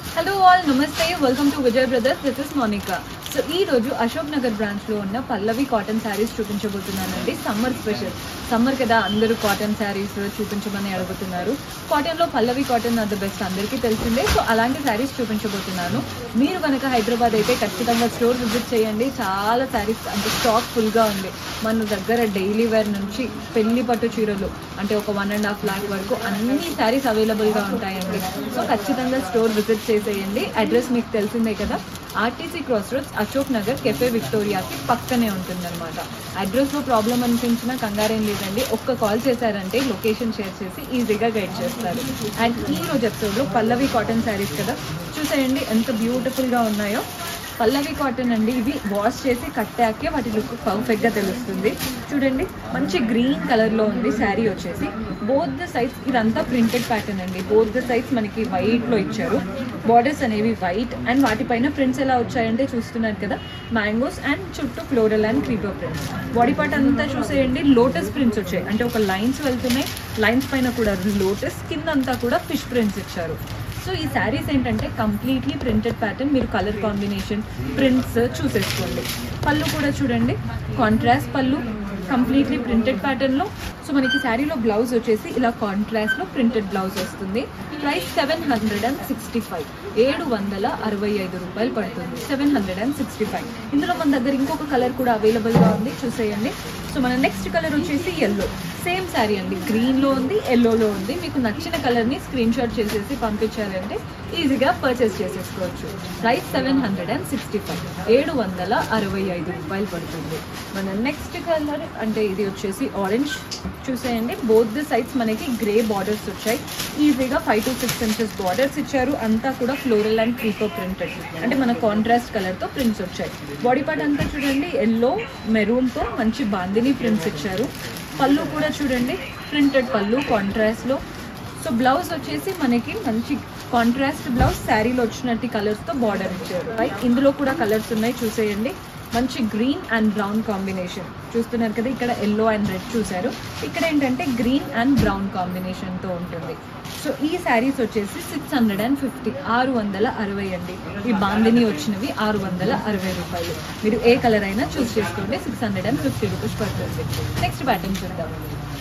hello all నమస్తే welcome to Vijay brothers this is Monica so ఈ రోజు అశోక్ నగర్ బ్రాంచ్ లో ఉన్న పల్లవి కాటన్ శారీస్ చూపించబోతున్నానండి సమ్మర్ స్పెషల్ సమ్మర్ కదా అందరూ కాటన్ శారీస్ చూపించమని అడుగుతున్నారు కాటన్ లో Pallavi cotton are the best అందరికీ తెలిసిందే సో అలాంటి శారీస్ చూపించబోతున్నాను మీరు కనుక హైదరాబాద్ అయితే ఖచ్చితంగా స్టోర్ విజిట్ చేయండి చాలా శారీస్ అంటే స్టాక్ ఫుల్ గా ఉంది మన దగ్గర డైలీ వేర్ నుంచి పెళ్లి పట్టు చీరలు అంటే ఒక వన్ అండ్ హాఫ్ లాక్ వరకు అన్ని శారీస్ అవైలబుల్ గా ఉంటాయండి సో ఖచ్చితంగా స్టోర్ విజిట్ చేసేయండి అడ్రస్ మీకు తెలిసిందే కదా RTC cross roads Ashok Nagar cafe విక్టోరియాకి పక్కనే ఉంటుందన్నమాట అడ్రస్ లో ప్రాబ్లం అనిపించినా కంగారేం లేదండి ఒక్క కాల్ చేశారంటే లొకేషన్ షేర్ చేసి ఈజీగా గైడ్ చేస్తారు అండ్ ఈ రోజు ఎపిసోడ్ లో పల్లవి కాటన్ శారీస్ కదా చూసేయండి ఎంత బ్యూటిఫుల్ గా ఉన్నాయో పల్లవి కాటన్ అండి ఇవి వాష్ చేసి కట్టాకే వాటి లుక్ పర్ఫెక్ట్ గా తెలుస్తుంది చూడండి మంచి గ్రీన్ కలర్ లో ఉంది శారీ వచ్చేసి బోత్ ద సైడ్స్ ఇదంతా ప్రింటెడ్ ప్యాటర్న్ అండి బోత్ ద సైడ్స్ మనకి వైట్ లో ఇచ్చారు బార్డర్స్ అనేవి వైట్ అండ్ వాటిపైన ప్రింట్స్ ఎలా వచ్చాయంటే చూస్తున్నారు కదా మ్యాంగోస్ అండ్ చుట్టూ floral and creeper prints body part అంతా చూసేయండి లోటస్ ప్రింట్స్ వచ్చాయి అంటే ఒక లైన్స్ వెళ్తున్నాయి లైన్స్ పైన కూడా లోటస్ కింద అంతా కూడా ఫిష్ ప్రింట్స్ ఇచ్చారు సో ఈ శారీస్ ఏంటంటే కంప్లీట్లీ ప్రింటెడ్ ప్యాటర్న్ మీరు కలర్ కాంబినేషన్ ప్రింట్స్ చూసేసుకోండి పళ్ళు కూడా చూడండి కాంట్రాస్ట్ పళ్ళు కంప్లీట్లీ ప్రింటెడ్ ప్యాటర్న్లో సో మనకి శారీలో బ్లౌజ్ వచ్చేసి ఇలా కాంట్రాస్ట్లో ప్రింటెడ్ బ్లౌజ్ వస్తుంది price seven hundred and sixty five ఏడు వందల అరవై ఐదు రూపాయలు పడుతుంది seven hundred and sixty five ఇందులో మన దగ్గర ఇంకొక కలర్ కూడా అవైలబుల్గా ఉంది చూసేయండి సో మన నెక్స్ట్ కలర్ వచ్చేసి ఎల్లో సేమ్ శారీ అండి గ్రీన్లో ఉంది ఎల్లోలో ఉంది మీకు నచ్చిన కలర్ని స్క్రీన్ షాట్ చేసేసి పంపించారంటే ఈజీగా పర్చేస్ చేసేసుకోవచ్చు price seven hundred and sixty five ఏడు వందల అరవై ఐదు రూపాయలు పడుతుంది మన నెక్స్ట్ కలర్ అంటే ఇది వచ్చేసి ఆరెంజ్ చూసేయండి బోత్ ది సైడ్స్ మనకి గ్రే బార్డర్స్ వచ్చాయి ఈజీగా five to six inches borders ఇచ్చారు అంతా కూడా ఫ్లోరల్ అండ్ క్రీపర్ ప్రింటెడ్ అంటే మన కాంట్రాస్ట్ కలర్తో ప్రింట్స్ వచ్చాయి బాడీ పార్ట్ అంతా చూడండి ఎల్లో మెరూన్తో మంచి బాందిని ప్రింట్స్ ఇచ్చారు పళ్ళు కూడా చూడండి ప్రింటెడ్ పళ్ళు కాంట్రాస్ట్లో సో బ్లౌజ్ వచ్చేసి మనకి మంచి కాంట్రాస్ట్ బ్లౌజ్ శారీలో వచ్చినట్టు కలర్స్తో బార్డర్ ఇచ్చారు రైట్ ఇందులో కూడా కలర్స్ ఉన్నాయి చూసేయండి మంచి గ్రీన్ అండ్ బ్రౌన్ కాంబినేషన్ చూస్తున్నారు కదా ఇక్కడ ఎల్లో అండ్ రెడ్ చూసారు ఇక్కడ ఏంటంటే గ్రీన్ అండ్ బ్రౌన్ కాంబినేషన్తో ఉంటుంది సో ఈ శారీస్ వచ్చేసి సిక్స్ హండ్రెడ్ అండ్ ఫిఫ్టీ ఆరు వందల అరవై అండి ఈ బాందిని వచ్చినవి ఆరు వందల అరవై రూపాయలు మీరు ఏ కలర్ అయినా చూస్ చేసుకోండి six hundred and fifty rupees పడుతుంది నెక్స్ట్ ప్యాటర్న్ చూద్దాం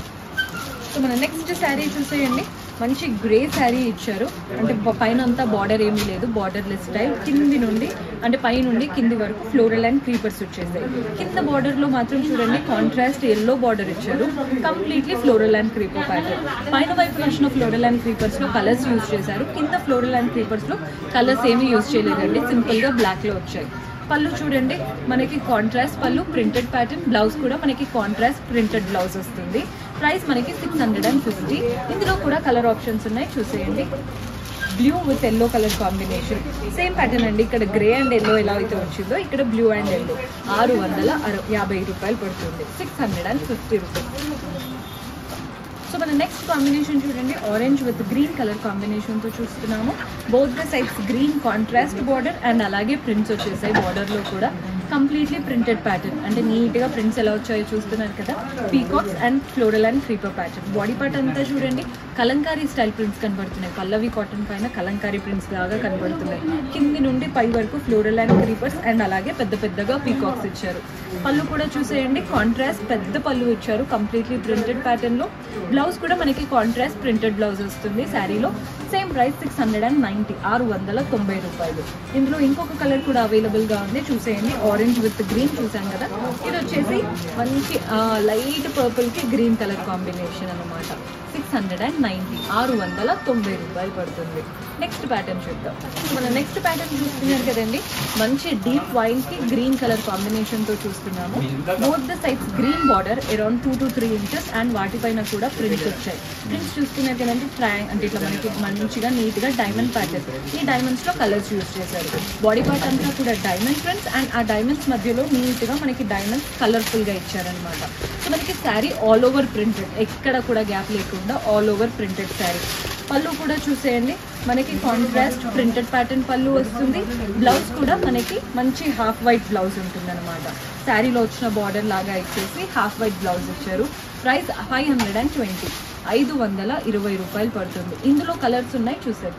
సో మన నెక్స్ట్ శారీ చూసేయండి మంచి గ్రే శారీ ఇచ్చారు అంటే ప- పైన అంతా బార్డర్ ఏమీ లేదు బార్డర్లెస్ స్టైల్ కింది నుండి అంటే పై నుండి కింది వరకు ఫ్లోరల్ అండ్ క్రీపర్స్ వచ్చేసాయి కింద బార్డర్ లో మాత్రం చూడండి కాంట్రాస్ట్ ఎల్లో బార్డర్ ఇచ్చారు completely floral and creeper pattern పైన వైపు వచ్చిన ఫ్లోరల్ అండ్ క్రీపర్స్ లో కలర్స్ యూజ్ చేశారు కింద ఫ్లోరల్ అండ్ క్రీపర్స్ లో కలర్స్ ఏమీ యూజ్ చేయలేదండి సింపుల్ గా బ్లాక్ లో వచ్చాయి పళ్ళు చూడండి మనకి కాంట్రాస్ట్ పళ్ళు ప్రింటెడ్ ప్యాటర్న్ బ్లౌజ్ కూడా మనకి కాంట్రాస్ట్ ప్రింటెడ్ బ్లౌజ్ వస్తుంది ప్రైస్ మనకి సిక్స్ హండ్రెడ్ అండ్ ఫిఫ్టీ ఇందులో కూడా కలర్ ఆప్షన్స్ ఉన్నాయి చూసేయండి blue with yellow colour combination same pattern అండి ఇక్కడ గ్రే అండ్ ఎల్లో ఎలా అయితే వచ్చిందో ఇక్కడ బ్లూ అండ్ ఎల్లో ఆరు వందల అర యాభై రూపాయలు పడుతుంది six hundred and fifty rupees so మన నెక్స్ట్ కాంబినేషన్ చూడండి ఆరెంజ్ విత్ గ్రీన్ కలర్ కాంబినేషన్తో చూస్తున్నాము both the sides green contrast border and అలాగే ప్రింట్స్ వచ్చేసాయి బార్డర్లో కూడా కంప్లీట్లీ ప్రింటెడ్ ప్యాటర్న్ అంటే నీట్గా ప్రింట్స్ ఎలా వచ్చాయో చూస్తున్నారు కదా peacocks and floral and creeper pattern body part అంతా చూడండి కలంకారీ స్టైల్ ప్రింట్స్ కనబడుతున్నాయి పల్లవి కాటన్ పైన కలంకారీ ప్రింట్స్ లాగా కనబడుతున్నాయి కింది నుండి పై వరకు ఫ్లోరల్ అండ్ క్రీపర్స్ అండ్ అలాగే పెద్ద పెద్దగా పీకాక్స్ ఇచ్చారు పళ్ళు కూడా చూసేయండి కాంట్రాస్ట్ పెద్ద పళ్ళు ఇచ్చారు కంప్లీట్లీ ప్రింటెడ్ ప్యాటర్న్ లో బ్లౌజ్ కూడా మనకి కాంట్రాస్ట్ ప్రింటెడ్ బ్లౌజ్ వస్తుంది శారీలో same price six hundred and ninety ఆరు వందల తొంభై రూపాయలు ఇందులో ఇంకొక కలర్ కూడా అవైలబుల్ గా ఉంది చూసేయండి ఆరెంజ్ విత్ గ్రీన్ చూసాం కదా ఇది వచ్చేసి మంచి లైట్ పర్పుల్ కి గ్రీన్ కలర్ కాంబినేషన్ అన్నమాట సిక్స్ హండ్రెడ్ అండ్ నైంటీ ఆరు వందల తొంభై రూపాయలు పడుతుంది నెక్స్ట్ ప్యాటర్న్ చూద్దాం మన నెక్స్ట్ ప్యాటర్న్ చూస్తున్నారు కదండి మంచి డీప్ వైన్ కి గ్రీన్ కలర్ కాంబినేషన్ తో చూస్తున్నాము both the sides green border around two to three inches and వాటిపైన కూడా ప్రింట్స్ వచ్చాయి ప్రింట్స్ చూస్తున్నారు కదండి ట్రయాంగ్ అంటే ఇట్లా మనకి మంచిగా నీట్ గా డైమండ్ ప్యాటర్న్ ఈ డైమండ్స్ లో కలర్స్ యూస్ చేశారు బాడీ పార్ట్ అంతా కూడా డైమండ్ ప్రింట్స్ అండ్ ఆ డైమండ్స్ మధ్యలో నీట్ గా మనకి డైమండ్స్ కలర్ఫుల్ గా ఇచ్చారనమాట సో మనకి శారీ ఆల్ ఓవర్ ప్రింటెడ్ ఎక్కడ కూడా గ్యాప్ లేకుండా ఆల్ ఓవర్ ప్రింటెడ్ శారీ పళ్ళు కూడా చూసేయండి మనకి కాంట్రాస్ట్ ప్రింటెడ్ ప్యాటర్న్ పళ్ళు వస్తుంది బ్లౌజ్ కూడా మనకి మంచి హాఫ్ వైట్ బ్లౌజ్ ఉంటుంది అనమాట శారీలో వచ్చిన బార్డర్ లాగా ఇచ్చేసి హాఫ్ వైట్ బ్లౌజ్ ఇచ్చారు price five hundred and twenty ఐదు వందల ఇరవై రూపాయలు పడుతుంది ఇందులో కలర్స్ ఉన్నాయి చూసేద్దాం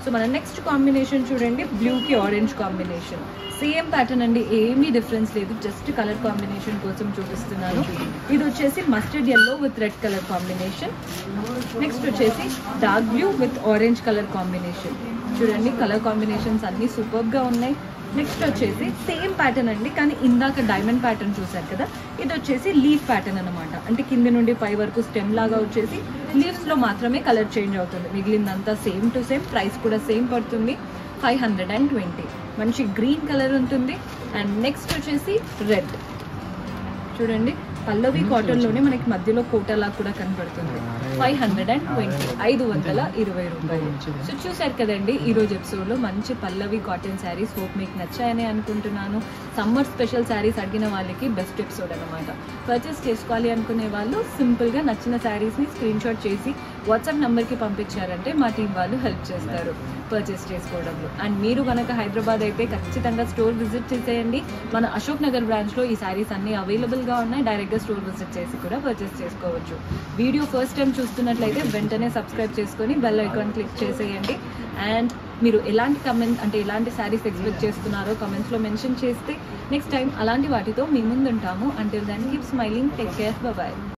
సో మన నెక్స్ట్ కాంబినేషన్ చూడండి బ్లూకి ఆరెంజ్ కాంబినేషన్ సేమ్ ప్యాటర్న్ అండి ఏమీ డిఫరెన్స్ లేదు జస్ట్ కలర్ కాంబినేషన్ కోసం చూపిస్తున్నాను ఇది వచ్చేసి mustard yellow with red colour combination next వచ్చేసి dark blue with orange colour combination చూడండి కలర్ కాంబినేషన్స్ అన్నీ సూపర్గా ఉన్నాయి నెక్స్ట్ వచ్చేసి సేమ్ ప్యాటర్న్ అండి కానీ ఇందాక డైమండ్ ప్యాటర్న్ చూసారు కదా ఇది వచ్చేసి లీఫ్ ప్యాటర్న్ అనమాట అంటే కింద నుండి పై వరకు స్టెమ్ లాగా వచ్చేసి లీవ్స్ లో మాత్రమే కలర్ చేంజ్ అవుతుంది మిగిలిందంతా సేమ్ టు సేమ్ ప్రైస్ కూడా సేమ్ పడుతుంది ఫైవ్ హండ్రెడ్ అండ్ ట్వంటీ మంచి గ్రీన్ కలర్ ఉంటుంది అండ్ నెక్స్ట్ వచ్చేసి రెడ్ చూడండి పల్లవి కాటన్ లోనే మనకి మధ్యలో కోటలా కూడా కనపడుతుంది ఫైవ్ హండ్రెడ్ అండ్ ట్వంటీ ఐదు వందల ఇరవై రూపాయలు సో చూసారు కదండి ఈ రోజు ఎపిసోడ్ లో మంచి పల్లవి కాటన్ శారీస్ హోప్ మీకు నచ్చాయని అనుకుంటున్నాను సమ్మర్ స్పెషల్ శారీస్ అడిగిన వాళ్ళకి బెస్ట్ ఎపిసోడ్ అనమాట పర్చేస్ చేసుకోవాలి అనుకునే వాళ్ళు సింపుల్ గా నచ్చిన శారీస్ ని స్క్రీన్ షాట్ చేసి వాట్సాప్ నంబర్ కి పంపించారంటే మా టీం వాళ్ళు హెల్ప్ చేస్తారు పర్చేస్ చేసుకోవడంలో అండ్ మీరు కనుక హైదరాబాద్ అయితే ఖచ్చితంగా స్టోర్ విజిట్ చేసేయండి మన అశోక్ నగర్ బ్రాంచ్ లో ఈ శారీస్ అన్ని అవైలబుల్ గా ఉన్నాయి డైరెక్ట్ గా స్టోర్ విజిట్ చేసి కూడా పర్చేస్ చేసుకోవచ్చు వీడియో ఫస్ట్ టైం చూస్తున్నట్లయితే వెంటనే సబ్స్క్రైబ్ చేసుకొని బెల్ ఐకాన్ క్లిక్ చేసేయండి అండ్ మీరు ఎలాంటి కమెంట్ అంటే ఎలాంటి శారీస్ ఎక్స్పెక్ట్ చేస్తున్నారో కమెంట్స్లో మెన్షన్ చేస్తే నెక్స్ట్ టైం అలాంటి వాటితో మీ ముందు ఉంటాము అంటే దాన్ని keep smiling take care bye